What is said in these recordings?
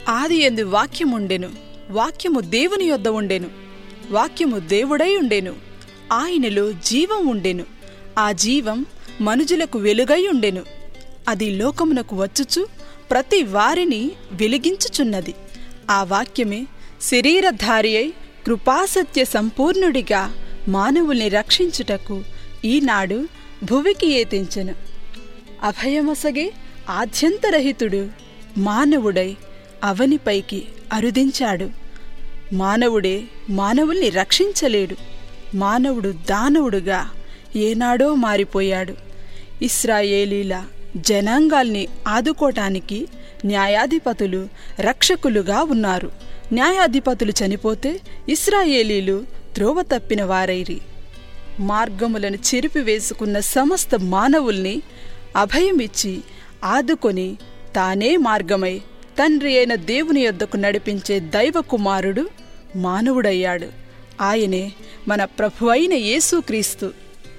ఆది ఎందు వాక్యముండెను వాక్యము దేవుని యొద్ద ఉండెను వాక్యము దేవుడై ఉండెను ఆయనలో జీవం ఉండెను ఆ జీవం మనుజులకు వెలుగై ఉండెను అది లోకమునకు వచ్చుచు ప్రతి వారిని వెలిగించుచున్నది ఆ వాక్యమే శరీరధారి అయి కృపాసత్య సంపూర్ణుడిగా మానవుల్ని రక్షించుటకు ఈనాడు భువికి ఏతించెను అభయమసగే ఆద్యంతరహితుడు మానవుడై అవనిపైకి అరుదించాడు మానవుడే మానవుల్ని రక్షించలేడు మానవుడు దానవుడుగా ఏనాడో మారిపోయాడు ఇస్రాయేలీల జనాంగాల్ని ఆదుకోటానికి న్యాయాధిపతులు రక్షకులుగా ఉన్నారు న్యాయాధిపతులు చనిపోతే ఇస్రాయేలీలు త్రోవ తప్పిన వారైరి మార్గములను చెరిపివేసుకున్న సమస్త మానవుల్ని అభయమిచ్చి ఆదుకొని తానే మార్గమై తండ్రి అయిన దేవుని యొద్దకు నడిపించే దైవ కుమారుడు మానవుడయ్యాడు ఆయనే మన ప్రభు అయిన యేసుక్రీస్తు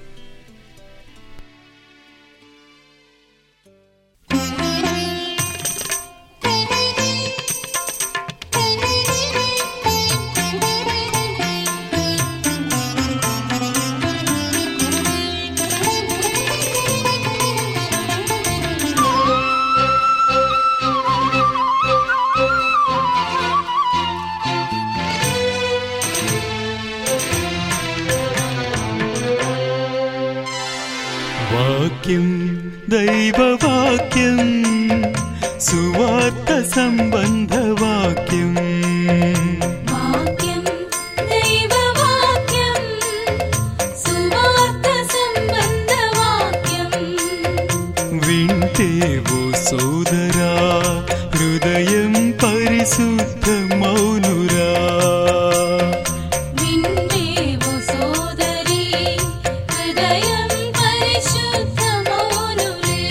వాక్యం దైవవాక్యం సువార్త సంబంధ వాక్యం వాక్యం దైవవాక్యం సువార్త సంబంధ వాక్యం వింటే ఓ సోదరా హృదయం పరిశుద్ధ మౌనురా విందేవో సోదరి హృదయం పరిశుద్ధమౌనులే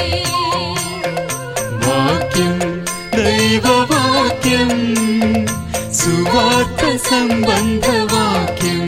వాక్యం దైవవాక్యం సువార్త సంబంధ వాక్యం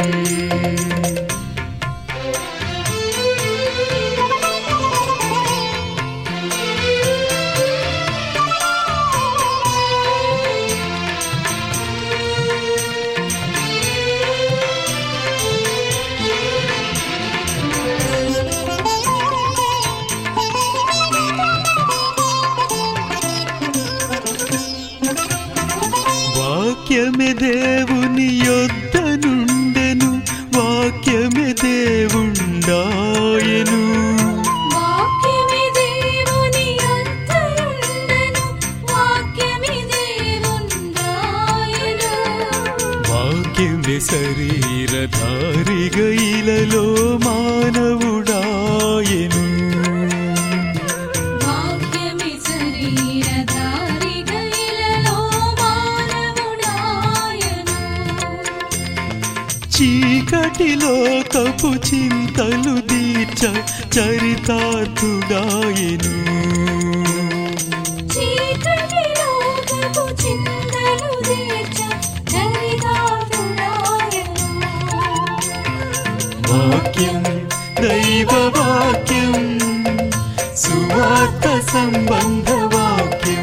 వాక్యమే దేవుని యొద్ద నుండెను వాక్యమే దేవుండాయను వాక్యమే దేవుని అంతరుండెను వాక్యమే దేవుండాయను వాక్యమే శరీరధారిగా ఇలలో మానవుడాయను వాక్యమే శరీరధారిగా ఇలలో మానవుడాయను చీకటిలో కపు చింతలు దీర్చ చరితార్థుడాయను చీకటిలో కపు చింతలు తీర్చ చరితార్థుడాయను. వాక్యం దైవవాక్యం సువార్త సంబంధ వాక్యం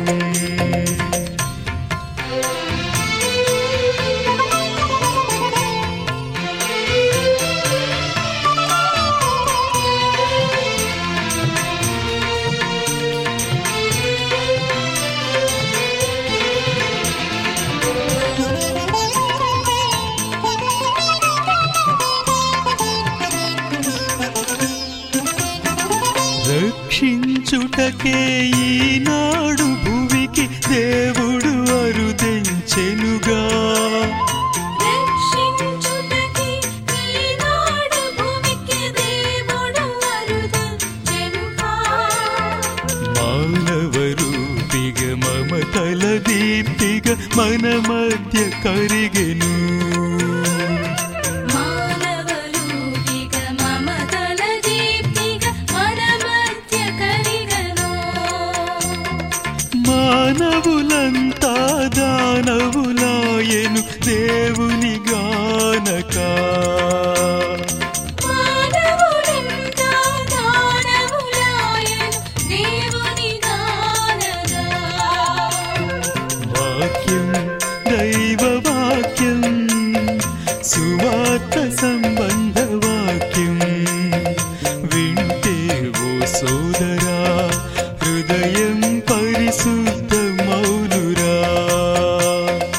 రక్షించుటకే ఈనాడు భువికి దేవుడు అరుదెంచెనుగా రక్షించుటకి ఈనాడు భూమికి దేవుడు అరుదెంచెనుగా. మానవ రూపిగ మమతల దీప్తిగ మన మధ్య కరిగెను మానవ రూపిక మమతల దీప్తిక మన మధ్య కరిగను. మానవులంతా దానవులాయను దేవుని గానక మానవులంతా దానవులాయను దేవుని గానగా. వాక్యం సోదరా హృదయం పరిశుద్ధ మౌనురా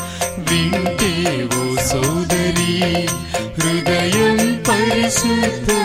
వింటే ఓ సోదరి హృదయం పరిశుద్ధ